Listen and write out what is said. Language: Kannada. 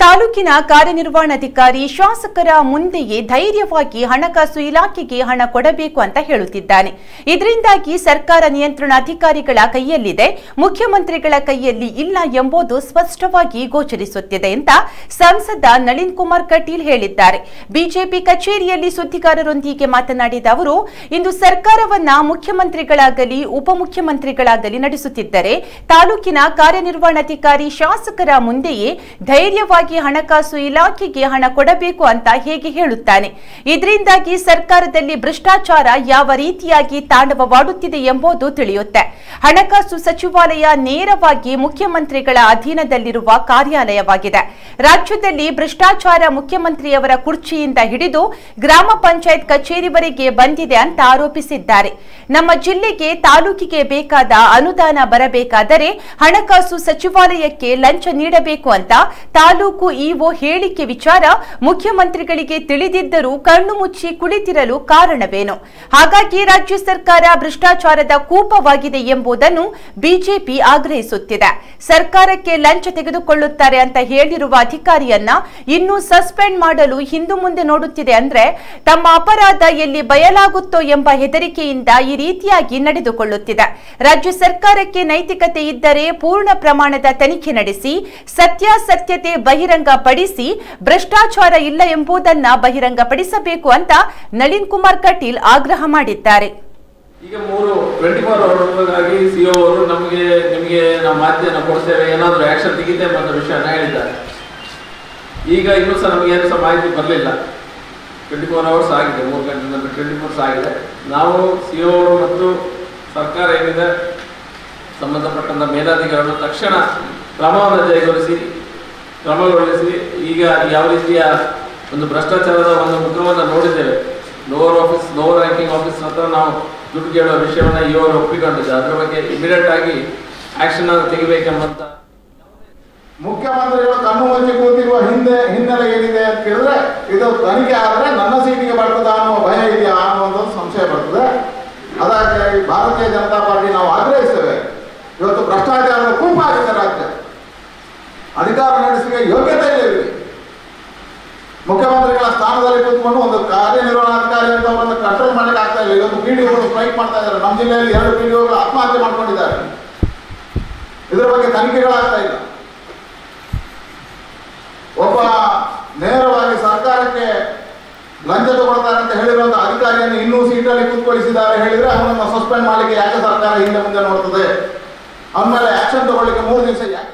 ತಾಲೂಕಿನ ಕಾರ್ಯನಿರ್ವಹಣಾಧಿಕಾರಿ ಶಾಸಕರ ಮುಂದೆಯೇ ಧೈರ್ಯವಾಗಿ ಹಣಕಾಸು ಇಲಾಖೆಗೆ ಹಣ ಕೊಡಬೇಕು ಅಂತ ಹೇಳುತ್ತಿದ್ದಾನೆ ಇದರಿಂದಾಗಿ ಸರ್ಕಾರ ನಿಯಂತ್ರಣ ಅಧಿಕಾರಿಗಳ ಕೈಯಲ್ಲಿದೆ ಮುಖ್ಯಮಂತ್ರಿಗಳ ಕೈಯಲ್ಲಿ ಇಲ್ಲ ಎಂಬುದು ಸ್ಪಷ್ಟವಾಗಿ ಗೋಚರಿಸುತ್ತಿದೆ ಅಂತ ಸಂಸದ ನಳಿನ್ ಕುಮಾರ್ ಕಟೀಲ್ ಹೇಳಿದ್ದಾರೆ ಬಿಜೆಪಿ ಕಚೇರಿಯಲ್ಲಿ ಸುದ್ದಿಗಾರರೊಂದಿಗೆ ಮಾತನಾಡಿದ ಅವರು ಇಂದು ಸರ್ಕಾರವನ್ನ ಮುಖ್ಯಮಂತ್ರಿಗಳಾಗಲಿ ಉಪಮುಖ್ಯಮಂತ್ರಿಗಳಾಗಲಿ ನಡೆಸುತ್ತಿದ್ದರೆ ತಾಲೂಕಿನ ಕಾರ್ಯನಿರ್ವಹಣಾಧಿಕಾರಿ ಶಾಸಕರ ಮುಂದೆಯೇ ಧೈರ್ಯವಾಗಿ ಹಣಕಾಸು ಇಲಾಖೆಗೆ ಹಣ ಕೊಡಬೇಕು ಅಂತ ಹೇಗೆ ಹೇಳುತ್ತಾನೆ ಇದರಿಂದಾಗಿ ಸರ್ಕಾರದಲ್ಲಿ ಭ್ರಷ್ಟಾಚಾರ ಯಾವ ರೀತಿಯಾಗಿ ತಾಂಡವವಾಡುತ್ತಿದೆ ಎಂಬುದು ತಿಳಿಯುತ್ತೆ ಹಣಕಾಸು ಸಚಿವಾಲಯ ನೇರವಾಗಿ ಮುಖ್ಯಮಂತ್ರಿಗಳ ಅಧೀನದಲ್ಲಿರುವ ಕಾರ್ಯಾಲಯವಾಗಿದೆ ರಾಜ್ಯದಲ್ಲಿ ಭ್ರಷ್ಟಾಚಾರ ಮುಖ್ಯಮಂತ್ರಿಯವರ ಕುರ್ಚಿಯಿಂದ ಹಿಡಿದು ಗ್ರಾಮ ಪಂಚಾಯತ್ ಕಚೇರಿವರೆಗೆ ಬಂದಿದೆ ಅಂತ ಆರೋಪಿಸಿದ್ದಾರೆ ನಮ್ಮ ಜಿಲ್ಲೆಗೆ ತಾಲೂಕಿಗೆ ಬೇಕಾದ ಅನುದಾನ ಬರಬೇಕಾದರೆ ಹಣಕಾಸು ಸಚಿವಾಲಯಕ್ಕೆ ಲಂಚ ನೀಡಬೇಕು ಅಂತ ತಾಲೂಕು ಇಒ ಹೇಳಿಕೆ ವಿಚಾರ ಮುಖ್ಯಮಂತ್ರಿಗಳಿಗೆ ತಿಳಿದಿದ್ದರೂ ಕಣ್ಣು ಮುಚ್ಚಿ ಕುಳಿತಿರಲು ಕಾರಣವೇನು ಹಾಗಾಗಿ ರಾಜ್ಯ ಸರ್ಕಾರ ಭ್ರಷ್ಟಾಚಾರದ ಕೂಪವಾಗಿದೆ ಎಂಬುದನ್ನು ಬಿಜೆಪಿ ಆಗ್ರಹಿಸುತ್ತಿದೆ ಸರ್ಕಾರಕ್ಕೆ ಲಂಚ ತೆಗೆದುಕೊಳ್ಳುತ್ತಾರೆ ಅಂತ ಹೇಳಿರುವ ಅಧಿಕಾರಿಯನ್ನ ಇನ್ನೂ ಸಸ್ಪೆಂಡ್ ಮಾಡಲು ಹಿಂದು ಮುಂದೆ ನೋಡುತ್ತಿದೆ ಅಂದ್ರೆ ತಮ್ಮ ಅಪರಾಧ ಎಲ್ಲಿ ಬಯಲಾಗುತ್ತೋ ಎಂಬ ಹೆದರಿಕೆಯಿಂದ ಈ ರೀತಿಯಾಗಿ ನಡೆದುಕೊಳ್ಳುತ್ತಿದೆ ರಾಜ್ಯ ಸರ್ಕಾರಕ್ಕೆ ನೈತಿಕತೆ ಇದ್ದರೆ ಪೂರ್ಣ ಪ್ರಮಾಣದ ತನಿಖೆ ನಡೆಸಿ ಸತ್ಯಾಸತ್ಯತೆ ಬಹಿರಂಗಪಡಿಸಿ ಭ್ರಷ್ಟಾಚಾರ ಇಲ್ಲ ಎಂಬುದನ್ನ ಬಹಿರಂಗಪಡಿಸಬೇಕು ಅಂತ ನಳಿನ್ ಕುಮಾರ್ ಕಟೀಲ್ ಆಗ್ರಹ ಮಾಡಿದ್ದಾರೆ ಈಗ ಮೂರು ಟ್ವೆಂಟಿ ಫೋರ್ ಅವರ್ಗಾಗಿ ಸಿಒ ಅವರು ನಮಗೆ ನಿಮಗೆ ನಾವು ಮಾಹಿತಿಯನ್ನು ಕೊಡ್ತೇವೆ ಏನಾದರೂ ಆಕ್ಷನ್ ತೆಗಿತೇವೆ ಅನ್ನೋ ವಿಷಯನ ಹೇಳಿದ್ದಾರೆ ಈಗ ಇನ್ನೂ ಸಹ ನಮಗೆ ಏನು ಸಹ ಮಾಹಿತಿ ಬರಲಿಲ್ಲ ಟ್ವೆಂಟಿ ಫೋರ್ ಅವರ್ಸ್ ಆಗಿದೆ ಮೂರು ಗಂಟೆ ಟ್ವೆಂಟಿ ಫೋರ್ಸ್ ಆಗಿದೆ ನಾವು ಸಿಒ ಅವರು ಮತ್ತು ಸರ್ಕಾರ ಏನಿದೆ ಸಂಬಂಧಪಟ್ಟಂತ ಮೇಲಾಧಿಕಾರಿಗಳು ತಕ್ಷಣ ಕ್ರಮವನ್ನು ಜೈಗೊಳಿಸಿ ಕ್ರಮಗೊಳಿಸಿ ಈಗ ಯಾವ ರೀತಿಯ ಒಂದು ಭ್ರಷ್ಟಾಚಾರದ ಒಂದು ಮುಖವನ್ನು ನೋಡಿದ್ದೇವೆ lower office lower ranking office ಹತ್ರ ನಾವು ದುಡ್ಡು ಕೇಳುವ ವಿಷಯವನ್ನು ಇವರು ಒಪ್ಪಿಕೊಂಡಿದ್ದೆ ಅದರ ಬಗ್ಗೆ ಇಮಿಡಿಯೇಟ್ ಆಗಿ ಆಕ್ಷನ್ ಅನ್ನು ತೆಗಿಬೇಕೆಂಬಂತ ಮುಖ್ಯಮಂತ್ರಿಗಳು ಕಣ್ಣು ಮುಚ್ಚಿ ಕೂತಿರುವ ಹಿಂದೆ ಹಿನ್ನೆಲೆ ಏನಿದೆ ಅಂತ ಕೇಳಿದ್ರೆ ಇದು ತನಿಖೆ ಆದ್ರೆ ನನ್ನ ಸೀಟಿಗೆ ಬರ್ತದ ಅನ್ನುವ ಭಯ ಇದೆಯಾ ಅನ್ನುವಂಥದ್ದು ಸಂಶಯ ಬರ್ತದೆ ಅದಕ್ಕಾಗಿ ಭಾರತೀಯ ಜನತಾ ಪಾರ್ಟಿ ನಾವು ಆಗ್ರಹಿಸ್ತೇವೆ ಇವತ್ತು ಭ್ರಷ್ಟಾಚಾರದ ಕೂಪ ಆಗಿದೆ ರಾಜ್ಯ ಅಧಿಕಾರ ನಡೆಸುವ ಯೋಗ್ಯತೆ ಇಲ್ಲ ಇವರಿಗೆ ಮುಖ್ಯಮಂತ್ರಿಗಳ ಸ್ಥಾನದಲ್ಲಿ ಕೂತ್ಕೊಂಡು ಒಂದು ಕಾರ್ಯನಿರ್ವಹಣಾಧಿಕಾರಿ ಅಂತ ಅವರನ್ನು ಕಂಟ್ರೋಲ್ ಮಾಡಲಿಕ್ಕೆ ಆಗ್ತಾ ಇಲ್ಲ ಇವತ್ತು ಪಿ ಡಿ ಸ್ಟ್ರೈಕ್ ಮಾಡ್ತಾ ಇದ್ದಾರೆ ನಮ್ಮ ಜಿಲ್ಲೆಯಲ್ಲಿ ಎರಡು ಪಿ ಡಿ ಆತ್ಮಹತ್ಯೆ ಮಾಡ್ಕೊಂಡಿದ್ದಾರೆ ಇದರ ಬಗ್ಗೆ ತನಿಖೆಗಳಾಗ್ತಾ ಇಲ್ಲ ಒಬ್ಬ ನೇರವಾಗಿ ಸರ್ಕಾರಕ್ಕೆ ಲಂಚ ತಗೊಳ್ತಾರೆ ಅಂತ ಹೇಳಿರುವಂತ ಅಧಿಕಾರಿಯನ್ನು ಇನ್ನೂ ಸೀಟಲ್ಲಿ ಕೂತ್ಕೊಳಿಸಿದ್ದಾರೆ ಹೇಳಿದ್ರೆ ಅವನನ್ನು ಸಸ್ಪೆಂಡ್ ಮಾಡಲಿಕ್ಕೆ ಯಾಕೆ ಸರ್ಕಾರ ಹಿಂದೆ ಮುಂದೆ ನೋಡ್ತದೆ ಅವನ ಮೇಲೆ ಆಕ್ಷನ್ ತಗೊಳ್ಳಿಕ್ಕೆ ಮೂರು ದಿವಸ ಯಾಕೆ